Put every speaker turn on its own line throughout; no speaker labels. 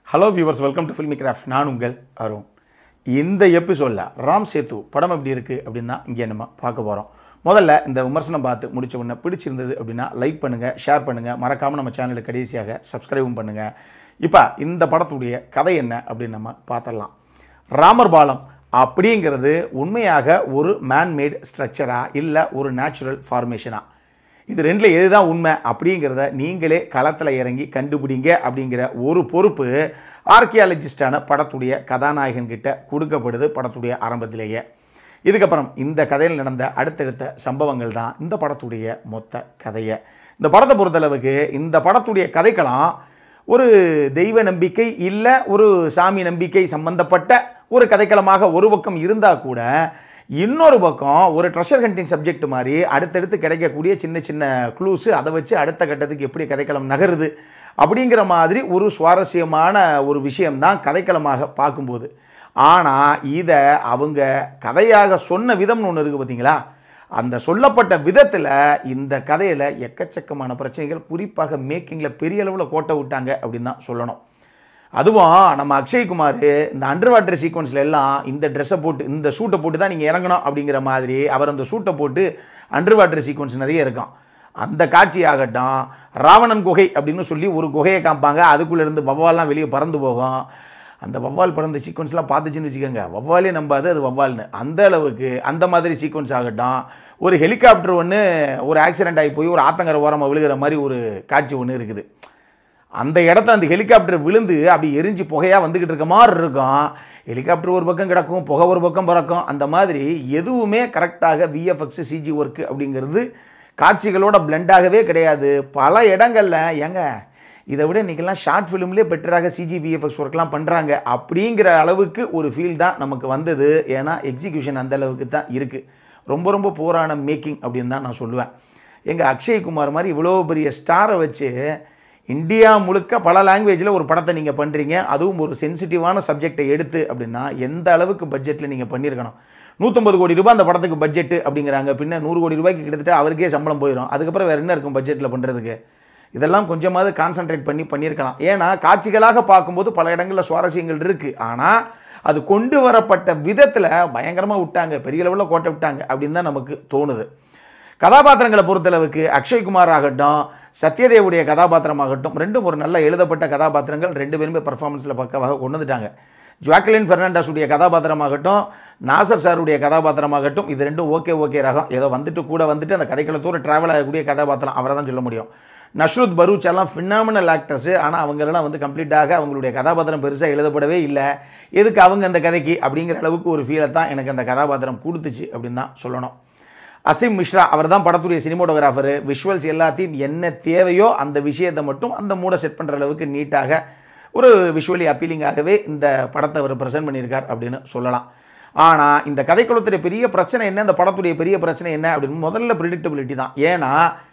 hello viewers welcome to Filmi Craft நான் உங்கள் அருண் இந்த எபிசோடில் ராம் சேத்து படம் எப்படி இருக்குது அப்படின்னு தான் இங்கே நம்ம பார்க்க போகிறோம் முதல்ல இந்த விமர்சனம் பார்த்து முடிச்ச உடனே பிடிச்சிருந்தது அப்படின்னா லைக் பண்ணுங்கள் ஷேர் பண்ணுங்கள் மறக்காமல் நம்ம சேனலுக்கு கடைசியாக சப்ஸ்கிரைபும் பண்ணுங்கள் இப்போ இந்த படத்துடைய கதை என்ன அப்படின்னு நம்ம பார்த்துடலாம் ராமர் பாலம் அப்படிங்கிறது உண்மையாக ஒரு மேன்மேட் ஸ்ட்ரக்சரா இல்லை ஒரு நேச்சுரல் ஃபார்மேஷனா இது ரெண்டில் எதுதான் உண்மை அப்படிங்கிறத நீங்களே களத்தில் இறங்கி கண்டுபிடிங்க அப்படிங்கிற ஒரு பொறுப்பு ஆர்கியாலஜிஸ்டான படத்துடைய கதாநாயகன் கிட்ட கொடுக்கப்படுது படத்துடைய ஆரம்பத்திலேயே இதுக்கப்புறம் இந்த கதையில் நடந்த அடுத்தடுத்த சம்பவங்கள் தான் இந்த படத்துடைய மொத்த கதையை இந்த படத்தை பொறுத்தளவுக்கு இந்த படத்துடைய கதைக்களம் ஒரு தெய்வ நம்பிக்கை இல்லை ஒரு சாமி நம்பிக்கை சம்பந்தப்பட்ட ஒரு கதைக்களமாக ஒரு பக்கம் இருந்தால் கூட இன்னொரு பக்கம் ஒரு ட்ரெஷர் ஹண்டிங் சப்ஜெக்ட் மாதிரி அடுத்தடுத்து கிடைக்கக்கூடிய சின்ன சின்ன க்ளூஸு அதை வச்சு அடுத்த கட்டத்துக்கு எப்படி கதைக்களம் நகருது அப்படிங்கிற மாதிரி ஒரு சுவாரஸ்யமான ஒரு விஷயம்தான் கதைக்களமாக பார்க்கும்போது ஆனால் இதை அவங்க கதையாக சொன்ன விதம்னு ஒன்று இருக்குது பார்த்தீங்களா அந்த சொல்லப்பட்ட விதத்தில் இந்த கதையில் எக்கச்சக்கமான பிரச்சனைகள் குறிப்பாக மேக்கிங்கில் பெரிய அளவில் கோட்டை விட்டாங்க அப்படின்னு தான் சொல்லணும் அதுவும் நம்ம அக்ஷய்குமார் இந்த அண்டர் வாட்டர் சீக்வன்ஸில் எல்லாம் இந்த ட்ரெஸ்ஸை போட்டு இந்த சூட்டை போட்டு தான் நீங்கள் இறங்கணும் அப்படிங்கிற மாதிரி அவர் அந்த சூட்டை போட்டு அண்டர் வாட்டர் சீக்வன்ஸ் நிறைய இருக்கும் அந்த காட்சி ஆகட்டும் ராவணன் குகை அப்படின்னு சொல்லி ஒரு குகையை காமிப்பாங்க அதுக்குள்ளேருந்து வவ்வால்லாம் வெளியே பறந்து போகும் அந்த வவ்வால் பறந்த சீக்வன்ஸ்லாம் பார்த்துச்சுன்னு வச்சுக்கோங்க வவ்வாலே நம்பாது அது வவ்வால்னு அந்த அளவுக்கு அந்த மாதிரி சீக்வன்ஸ் ஆகட்டும் ஒரு ஹெலிகாப்டர் ஒன்று ஒரு ஆக்சிடென்ட் ஆகி போய் ஒரு ஆத்தங்கரை ஓரமாக விழுகிற மாதிரி ஒரு காட்சி ஒன்று இருக்குது அந்த இடத்த அந்த ஹெலிகாப்டர் விழுந்து அப்படி எரிஞ்சு புகையாக வந்துக்கிட்டு இருக்க மாதிரி இருக்கும் ஹெலிகாப்டர் ஒரு பக்கம் கிடக்கும் புகை ஒரு பக்கம் பறக்கும் அந்த மாதிரி எதுவுமே கரெக்டாக விஎஃப்எக்ஸ் சிஜி ஒர்க்கு அப்படிங்கிறது காட்சிகளோட பிளெண்டாகவே கிடையாது பல இடங்களில் ஏங்க இதை விட இன்றைக்கெல்லாம் ஷார்ட் ஃபிலிம்லேயே பெட்டராக சிஜி விஎஃப்எக்ஸ் ஒர்க்லாம் பண்ணுறாங்க அப்படிங்கிற அளவுக்கு ஒரு ஃபீல் தான் நமக்கு வந்தது ஏன்னா எக்ஸிக்யூஷன் அந்த அளவுக்கு தான் இருக்குது ரொம்ப ரொம்ப போரான மேக்கிங் அப்படின்னு தான் நான் சொல்லுவேன் எங்கள் அக்ஷய்குமார் மாதிரி இவ்வளோ பெரிய ஸ்டாரை வச்சு இந்தியா முழுக்க பல லாங்குவேஜில் ஒரு படத்தை நீங்கள் பண்ணுறீங்க அதுவும் ஒரு சென்சிட்டிவான சப்ஜெக்டை எடுத்து அப்படின்னா எந்த அளவுக்கு பட்ஜெட்டில் நீங்கள் பண்ணியிருக்கணும் நூற்றம்பது கோடி ரூபாய் அந்த படத்துக்கு பட்ஜெட்டு அப்படிங்கிறாங்க பின்ன நூறு கோடி ரூபாய்க்கு கிட்டத்தட்ட அவருக்கே சம்பளம் போயிடும் அதுக்கப்புறம் வேறு என்ன இருக்கும் பட்ஜெட்டில் பண்ணுறதுக்கு இதெல்லாம் கொஞ்சமாவது கான்சன்ட்ரேட் பண்ணி பண்ணியிருக்கலாம் ஏன்னா காட்சிகளாக பார்க்கும்போது பல இடங்களில் சுவாரஸ்யங்கள் இருக்குது ஆனால் அது கொண்டு வரப்பட்ட விதத்தில் பயங்கரமாக விட்டாங்க பெரிய லெவலில் கோட்டை விட்டாங்க அப்படின்னு தான் நமக்கு தோணுது கதாபாத்திரங்களை பொறுத்தளவுக்கு அக்ஷய்குமார் ஆகட்டும் சத்யதேவுடைய கதாபாத்திரமாகட்டும் ரெண்டும் ஒரு நல்ல எழுதப்பட்ட கதாபாத்திரங்கள் ரெண்டு பேருமே பர்ஃபார்மன்ஸில் பக்கவாக கொண்டு வந்துட்டாங்க ஜுவாக்லின் ஃபெர்னாண்டஸுடைய கதாபாத்திரமாகட்டும் நாசர் சாருடைய கதாபாத்திரமாகட்டும் இது ரெண்டும் ஓகே ஓகே ரகம் ஏதோ வந்துட்டு கூட வந்துட்டு அந்த கதைக்களத்தோடு ட்ராவல் ஆகக்கூடிய கதாபாத்திரம் அவரை தான் சொல்ல முடியும் நஷ்ருத் பரூச் எல்லாம் ஃபினாமினல் ஆக்டர்ஸு ஆனால் அவங்களெல்லாம் வந்து கம்ப்ளீட்டாக அவங்களுடைய கதாபாத்திரம் பெருசாக எழுதப்படவே இல்லை எதுக்கு அவங்க அந்த கதைக்கு அப்படிங்கிற அளவுக்கு ஒரு ஃபீலை தான் எனக்கு அந்த கதாபாத்திரம் கொடுத்துச்சு அப்படின்னு தான் சொல்லணும் அசிம் மிஸ்ரா அவர் தான் படத்துடைய சினிமோட்டோகிராஃபரு விஷுவல்ஸ் எல்லாத்தையும் என்ன தேவையோ அந்த விஷயத்தை மட்டும் அந்த மூடை செட் பண்ணுற அளவுக்கு நீட்டாக ஒரு விஷுவலி அப்பீலிங்காகவே இந்த படத்தை அவர் ப்ரெசென்ட் பண்ணியிருக்கார் அப்படின்னு சொல்லலாம் ஆனால் இந்த கதைக்குளத்துடைய பெரிய பிரச்சனை என்ன இந்த படத்துடைய பெரிய பிரச்சனை என்ன அப்படின்னு முதல்ல ப்ரிடிக்டபிலிட்டி தான் ஏன்னா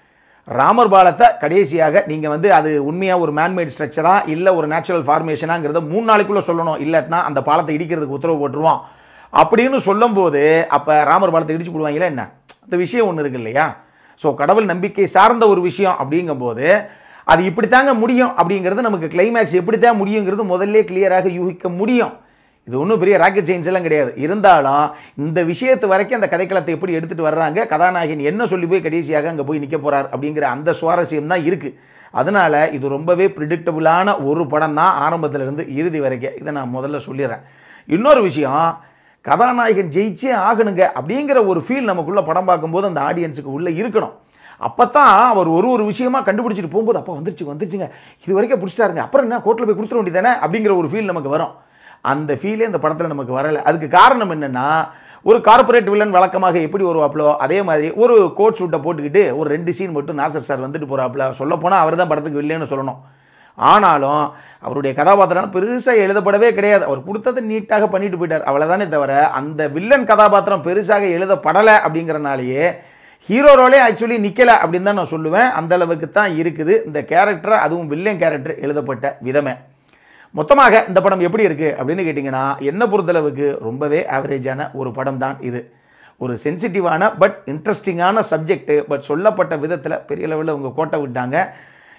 ராமர் பாலத்தை கடைசியாக நீங்கள் வந்து அது உண்மையாக ஒரு மேன்மேட் ஸ்ட்ரக்சரா இல்லை ஒரு நேச்சுரல் ஃபார்மேஷனாங்கிறத மூணு நாளைக்குள்ளே சொல்லணும் இல்லாட்டினா அந்த பாலத்தை இடிக்கிறதுக்கு உத்தரவு போட்டுருவோம் அப்படின்னு சொல்லும்போது அப்போ ராமர் பாலத்தை இடிச்சு போடுவாங்களா என்ன அந்த விஷயம் ஒன்று இருக்கு இல்லையா ஸோ கடவுள் நம்பிக்கை சார்ந்த ஒரு விஷயம் அப்படிங்கும்போது அது இப்படித்தாங்க முடியும் அப்படிங்கிறது நமக்கு கிளைமேக்ஸ் எப்படித்தான் முடியுங்கிறது முதல்ல கிளியராக யூகிக்க முடியும் இது ஒன்றும் பெரிய ராக்கெட் சயின்ஸ் எல்லாம் கிடையாது இருந்தாலும் இந்த விஷயத்து வரைக்கும் அந்த கதைக்களத்தை எப்படி எடுத்துகிட்டு வர்றாங்க கதாநாயகன் என்ன சொல்லி போய் கடைசியாக அங்கே போய் நிற்க போகிறார் அப்படிங்கிற அந்த சுவாரஸ்யம் தான் இருக்குது அதனால் இது ரொம்பவே ப்ரிடிக்டபுளான ஒரு படம் தான் ஆரம்பத்திலிருந்து இறுதி வரைக்கும் இதை நான் முதல்ல சொல்லிடுறேன் இன்னொரு விஷயம் கதாநாயகன் ஜெயிச்சே ஆகணுங்க அப்படிங்கிற ஒரு ஃபீல் நமக்குள்ளே படம் பார்க்கும்போது அந்த ஆடியன்ஸுக்கு உள்ளே இருக்கணும் அப்போ தான் அவர் ஒரு ஒரு விஷயமா கண்டுபிடிச்சிட்டு போகும்போது அப்போ வந்துருச்சு வந்துருச்சுங்க இது வரைக்கும் பிடிச்சிட்டாருங்க அப்புறம் என்ன கோர்ட்டில் போய் கொடுத்துட வேண்டியதானே அப்படிங்கிற ஒரு ஃபீல் நமக்கு வரும் அந்த ஃபீலே இந்த படத்தில் நமக்கு வரலை அதுக்கு காரணம் என்னென்னா ஒரு கார்ப்பரேட் வில்லன் வழக்கமாக எப்படி வருவாப்ளோ அதே மாதிரி ஒரு கோட் சூட்டை போட்டுக்கிட்டு ஒரு ரெண்டு சீன் மட்டும் நாசர் சார் வந்துட்டு போகிறாப்புல சொல்லப்போனால் அவர் தான் படத்துக்கு வில்லைன்னு சொல்லணும் ஆனாலும் அவருடைய கதாபாத்திரம் பெருசாக எழுதப்படவே கிடையாது அவர் கொடுத்ததை நீட்டாக பண்ணிட்டு போயிட்டார் அவ்வளோதானே தவிர அந்த வில்லன் கதாபாத்திரம் பெருசாக எழுதப்படலை அப்படிங்கிறனாலேயே ஹீரோ ரோலே ஆக்சுவலி நிற்கலை அப்படின்னு தான் நான் சொல்லுவேன் அந்த அளவுக்கு தான் இருக்குது இந்த கேரக்டர் அதுவும் வில்லன் கேரக்டர் எழுதப்பட்ட விதமே மொத்தமாக இந்த படம் எப்படி இருக்குது அப்படின்னு கேட்டிங்கன்னா என்னை பொறுத்தளவுக்கு ரொம்பவே ஆவரேஜான ஒரு படம் தான் இது ஒரு சென்சிட்டிவான பட் இன்ட்ரெஸ்டிங்கான சப்ஜெக்ட்டு பட் சொல்லப்பட்ட விதத்தில் பெரிய லெவலில் அவங்க கோட்டை விட்டாங்க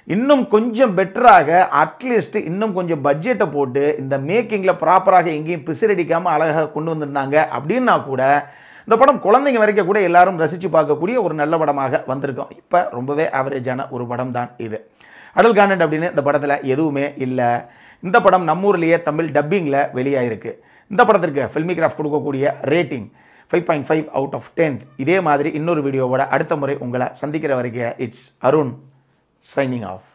இன்னும் கொஞ்சம் பெட்டராக அட்லீஸ்ட் இன்னும் கொஞ்சம் பட்ஜெட்டை போட்டு இந்த மேக்கிங்கில் ப்ராப்பராக எங்கேயும் பிசிறடிக்காமல் அழகாக கொண்டு வந்திருந்தாங்க அப்படின்னா கூட இந்த படம் குழந்தைங்க வரைக்கும் கூட எல்லாரும் ரசித்து பார்க்கக்கூடிய ஒரு நல்ல படமாக வந்திருக்கும் இப்போ ரொம்பவே ஆவரேஜான ஒரு படம் தான் இது அடல் கான்டென்ட் அப்படின்னு இந்த படத்தில் எதுவுமே இல்லை இந்த படம் நம்ம ஊர்லேயே தமிழ் டப்பிங்கில் வெளியாயிருக்கு இந்த படத்திற்கு ஃபில்மி கிராஃப்ட் கொடுக்கக்கூடிய rating five point five out of ten இதே மாதிரி இன்னொரு வீடியோவோட அடுத்த முறை உங்களை சந்திக்கிற வரைக்கும் இட்ஸ் அருண் சைனிங் ஆஃப்